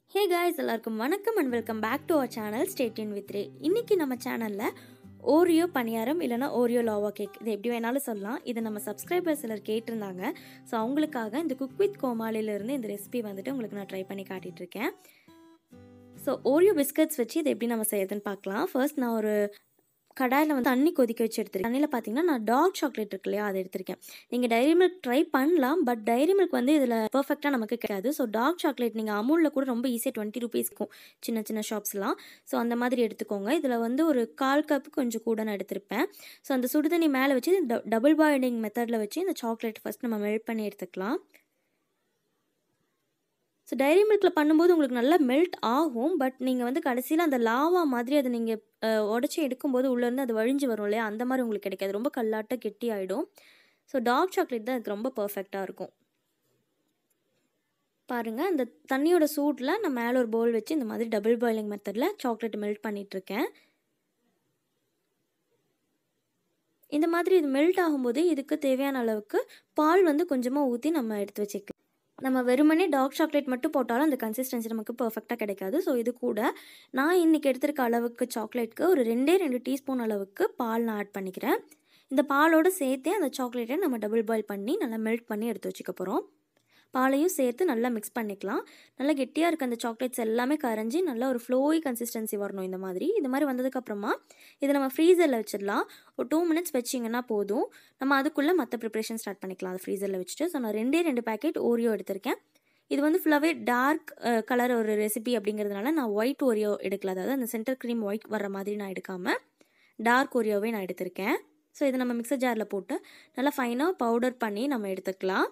ஹே guys எல்லாருக்கும் வணக்கம் and welcome back to our channel ஸ்டேட்டின் வித் ரே இன்னைக்கு நம்ம சேனலில் ஓரியோ பணியாரம் இல்லைனா ஓரியோ லாவா கேக் இது எப்படி வேணாலும் சொல்லலாம் இதை நம்ம சப்ஸ்கிரைபர்ஸ் சிலர் கேட்டிருந்தாங்க ஸோ அவங்களுக்காக இந்த குக் வித் கோமாளிலேருந்து இந்த ரெசிபி வந்துட்டு உங்களுக்கு நான் ட்ரை பண்ணி காட்டிட்டு இருக்கேன் ஸோ ஓரியோ பிஸ்கட்ஸ் வச்சு இதை எப்படி நம்ம செய்யறதுன்னு பார்க்கலாம் ஃபர்ஸ்ட் நான் ஒரு கடாயில் வந்து தண்ணி கொதிக்க வச்சு எடுத்துருக்கேன் தண்ணியில் பார்த்தீங்கன்னா நான் டார்க் சாக்லேட் இருக்கு இல்லையா அதை எடுத்திருக்கேன் நீங்கள் டைரி மில்க் ட்ரை பண்ணலாம் பட் டைரி மில்க் வந்து இதில் பர்ஃபெக்டாக நமக்கு கிடையாது ஸோ டார்க் சாக்லேட் நீங்கள் அமூலில் கூட ரொம்ப ஈஸியாக டுவெண்ட்டி ருபீஸ்க்கும் சின்ன சின்ன ஷாப்ஸ்லாம் ஸோ அந்த மாதிரி எடுத்துக்கோங்க இதில் வந்து ஒரு கால் கப் கொஞ்சம் கூட நான் எடுத்திருப்பேன் ஸோ அந்த சுடுதண்ணி மேலே வச்சு டபுள் பாயிலிங் மெத்தடில் வச்சு இந்த சாக்லேட் ஃபஸ்ட் நம்ம மெல்ட் பண்ணி எடுத்துக்கலாம் ஸோ டைரி மில்கில் பண்ணும்போது உங்களுக்கு நல்லா மெல்ட் ஆகும் பட் நீங்கள் வந்து கடைசியில் அந்த லாவா மாதிரி அதை நீங்கள் உடச்சி எடுக்கும்போது உள்ளேருந்து அது வழிஞ்சு வரும் இல்லையா அந்த மாதிரி உங்களுக்கு கிடைக்காது ரொம்ப கல்லாட்ட கெட்டி ஆகிடும் ஸோ டார்க் சாக்லேட் தான் அதுக்கு ரொம்ப பர்ஃபெக்டாக இருக்கும் பாருங்கள் அந்த தண்ணியோட சூட்டில் நான் மேலே ஒரு பவுல் வச்சு இந்த மாதிரி டபுள் பாயிலிங் மெத்தடில் சாக்லேட் மெல்ட் பண்ணிகிட்ருக்கேன் இந்த மாதிரி இது மெல்ட் ஆகும்போது இதுக்கு தேவையான அளவுக்கு பால் வந்து கொஞ்சமாக ஊற்றி நம்ம எடுத்து வச்சுக்கலாம் நம்ம வெறுமனே டார்க் சாக்லேட் மட்டும் போட்டாலும் அந்த கன்சிஸ்டன்சி நமக்கு பர்ஃபெக்டாக கிடைக்காது ஸோ இது கூட நான் இன்றைக்கி எடுத்திருக்க அளவுக்கு சாக்லேட்க்கு ஒரு ரெண்டே ரெண்டு டீஸ்பூன் அளவுக்கு பால் நான் ஆட் பண்ணிக்கிறேன் இந்த பாலோடு சேர்த்தே அந்த சாக்லேட்டை நம்ம டபுள் பாயில் பண்ணி நல்லா மெல்ட் பண்ணி எடுத்து வச்சுக்க போகிறோம் பாலையும் சேர்த்து நல்லா மிக்ஸ் பண்ணிக்கலாம் நல்லா கெட்டியாக இருக்க அந்த சாக்லேட்ஸ் எல்லாமே கரைஞ்சி நல்லா ஒரு ஃப்ளோயி கன்சிஸ்டன்சி வரணும் இந்த மாதிரி இது மாதிரி வந்ததுக்கப்புறமா இதை நம்ம ஃப்ரீசரில் வச்சிடலாம் ஒரு டூ மினிட்ஸ் வச்சிங்கன்னா போதும் நம்ம அதுக்குள்ளே மற்ற ப்ரிப்ரேஷன் ஸ்டார்ட் பண்ணிக்கலாம் அது ஃப்ரீசரில் வச்சுட்டு ஸோ நான் ரெண்டே ரெண்டு பேக்கெட் ஓரியோ எடுத்திருக்கேன் இது வந்து ஃபுல்லாகவே டார்க் கலர் ஒரு ரெசிபி அப்படிங்கிறதுனால நான் ஒயிட் ஓரியோ எடுக்கல அதாவது அந்த சென்டர் க்ரீம் ஒயிட் வர்ற மாதிரி நான் எடுக்காமல் டார்க் ஓரியோவே நான் எடுத்திருக்கேன் ஸோ இதை நம்ம மிக்சர் ஜாரில் போட்டு நல்லா ஃபைனாக பவுடர் பண்ணி நம்ம எடுத்துக்கலாம்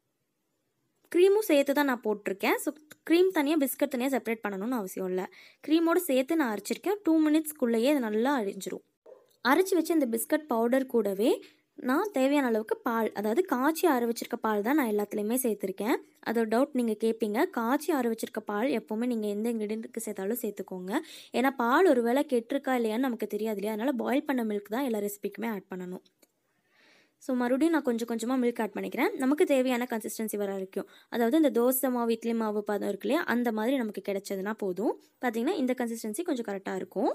க்ரீமும் சேர்த்து தான் நான் போட்டிருக்கேன் ஸோ க்ரீம் தனியாக பிஸ்கட் தனியாக செப்பரேட் பண்ணணும்னு அவசியம் இல்லை க்ரீமோடு சேர்த்து நான் அரைச்சிருக்கேன் டூ மினிட்ஸ்க்குள்ளேயே அது நல்லா அரிஞ்சிரும் அரைச்சி வச்ச இந்த பிஸ்கட் பவுடர் கூடவே நான் தேவையான அளவுக்கு பால் அதாவது காய்ச்சி ஆற வச்சிருக்க பால் தான் நான் எல்லாத்துலேயுமே சேர்த்துருக்கேன் அதோட டவுட் நீங்கள் கேட்பீங்க காய்ச்சி ஆற வச்சிருக்க பால் எப்போவுமே நீங்கள் எந்த இன்க்ரீடியன்ட்டுக்கு சேர்த்தாலும் சேர்த்துக்கோங்க ஏன்னா பால் ஒரு வேளை கெட்டிருக்கா இல்லையான்னு நமக்கு தெரியாது இல்லையா அதனால் பாயில் பண்ண மில்க் தான் எல்லா ரெசிபிக்குமே ஆட் பண்ணணும் ஸோ மறுபடியும் நான் கொஞ்சம் கொஞ்சமாக மில்க் ஆட் பண்ணிக்கிறேன் நமக்கு தேவையான கன்சிஸ்டன்சி வர வரைக்கும் அதாவது இந்த தோசை மாவு இட்லி மாவு பதம் இருக்கு இல்லையா அந்த மாதிரி நமக்கு கிடைச்சதுன்னா போதும் பார்த்திங்கன்னா இந்த கன்சிஸ்டன்சி கொஞ்சம் கரெக்டாக இருக்கும்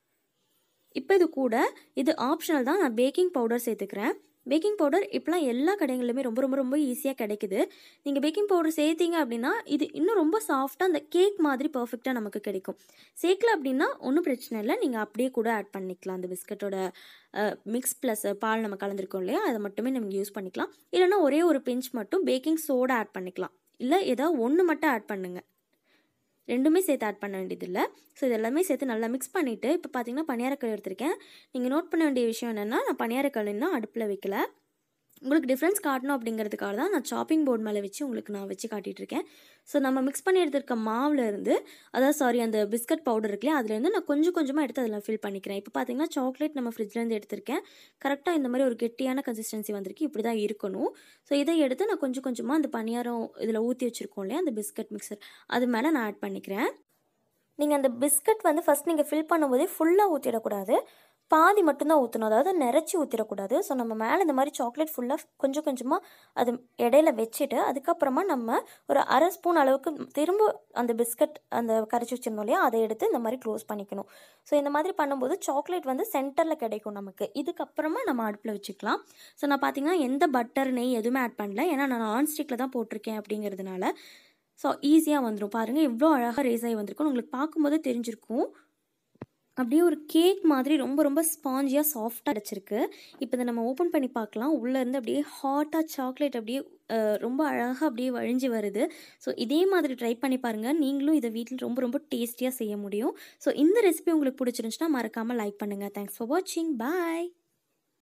இப்போ இது கூட இது ஆப்ஷனல் தான் நான் பேக்கிங் பவுடர் சேர்த்துக்கிறேன் பேக்கிங் பவுடர் இப்போலாம் எல்லா கடைகளிலுமே ரொம்ப ரொம்ப ரொம்ப ஈஸியாக கிடைக்குது நீங்கள் பேக்கிங் பவுடர் சேர்த்தீங்க அப்படின்னா இது இன்னும் ரொம்ப சாஃப்டாக அந்த கேக் மாதிரி பர்ஃபெக்டாக நமக்கு கிடைக்கும் சேர்க்கல அப்படின்னா ஒன்றும் பிரச்சனை இல்லை நீங்கள் அப்படியே கூட ஆட் பண்ணிக்கலாம் அந்த பிஸ்கட்டோட மிக்ஸ் ப்ளஸ் பால் நம்ம கலந்துருக்கோம் இல்லையா அதை மட்டுமே நம்ம யூஸ் பண்ணிக்கலாம் இல்லைனா ஒரே ஒரு பிஞ்ச் மட்டும் பேக்கிங் சோடா ஆட் பண்ணிக்கலாம் இல்லை ஏதாவது ஒன்று மட்டும் ஆட் பண்ணுங்கள் ரெண்டுமே சேர்த்து ஆட் பண்ண வேண்டியதில்லை ஸோ இது எல்லாமே சேர்த்து நல்லா மிக்ஸ் பண்ணிவிட்டு இப்போ பார்த்தீங்கன்னா பனியாரக்கல் எடுத்திருக்கேன் நீங்கள் நோட் பண்ண வேண்டிய விஷயம் என்னென்னா நான் பனியாரக்கல் இன்னும் அடுப்பில் வைக்கல உங்களுக்கு டிஃப்ரென்ஸ் காட்டணும் அப்படிங்கிறதுக்காக தான் நான் சாப்பிங் போர்ட் மேலே வச்சு உங்களுக்கு நான் வச்சு காட்டிகிட்ருக்கேன் ஸோ நம்ம மிக்ஸ் பண்ணி எடுத்திருக்க மாவில் இருந்து அதாவது சாரி அந்த பிஸ்கட் பவுடர் இருக்குல்லையா அதுலேருந்து நான் கொஞ்சம் கொஞ்சமாக எடுத்து அதில் ஃபில் பண்ணிக்கிறேன் இப்போ பார்த்தீங்கன்னா சாக்லேட் நம்ம ஃப்ரிட்ஜ்லேருந்து எடுத்திருக்கேன் கரெக்டாக இந்த மாதிரி ஒரு கெட்டியான கன்சிஸ்டன்சி வந்திருக்கு இப்படி தான் இருக்கணும் ஸோ இதை எடுத்து நான் கொஞ்சம் கொஞ்சமாக அந்த பனியாரம் இதில் ஊற்றி வச்சுருக்கோம் இல்லையா அந்த பிஸ்கட் மிக்சர் அது மேலே நான் ஆட் பண்ணிக்கிறேன் நீங்கள் அந்த பிஸ்கட் வந்து ஃபஸ்ட் நீங்கள் ஃபில் பண்ணும்போதே ஃபுல்லாக ஊற்றிடக்கூடாது பாதி மட்டும்தான் ஊற்றணும் அதாவது நிறச்சி ஊற்றிடக்கூடாது ஸோ நம்ம மேலே இந்த மாதிரி சாக்லேட் ஃபுல்லாக கொஞ்சம் கொஞ்சமாக அது இடையில வச்சுட்டு அதுக்கப்புறமா நம்ம ஒரு அரை ஸ்பூன் அளவுக்கு திரும்ப அந்த பிஸ்கட் அந்த கரைச்சி வச்சிருந்தோம் இல்லையா அதை எடுத்து இந்த மாதிரி க்ளோஸ் பண்ணிக்கணும் ஸோ இந்த மாதிரி பண்ணும்போது சாக்லேட் வந்து சென்டரில் கிடைக்கும் நமக்கு இதுக்கப்புறமா நம்ம அடுப்பில் வச்சுக்கலாம் ஸோ நான் பார்த்தீங்கன்னா எந்த பட்டர் நெய் எதுவுமே ஆட் பண்ணல ஏன்னா நான் நான்ஸ்டிக்கில் தான் போட்டிருக்கேன் அப்படிங்கிறதுனால ஸோ ஈஸியாக வந்துடும் பாருங்கள் எவ்வளோ அழகாக ரேஸ் ஆகி வந்திருக்கும் உங்களுக்கு பார்க்கும்போதே தெரிஞ்சிருக்கும் அப்படியே ஒரு கேக் மாதிரி ரொம்ப ரொம்ப ஸ்பாஞ்சியாக சாஃப்டாக கிடச்சிருக்கு இப்போ இதை நம்ம ஓப்பன் பண்ணி பார்க்கலாம் உள்ளேருந்து அப்படியே ஹாட்டாக சாக்லேட் அப்படியே ரொம்ப அழகாக அப்படியே வழிஞ்சு வருது ஸோ இதே மாதிரி ட்ரை பண்ணி பாருங்கள் நீங்களும் இதை வீட்டில் ரொம்ப ரொம்ப டேஸ்டியாக செய்ய முடியும் ஸோ இந்த ரெசிபி உங்களுக்கு பிடிச்சிருந்துச்சுன்னா மறக்காமல் லைக் பண்ணுங்கள் தேங்க்ஸ் ஃபார் வாட்சிங் பாய்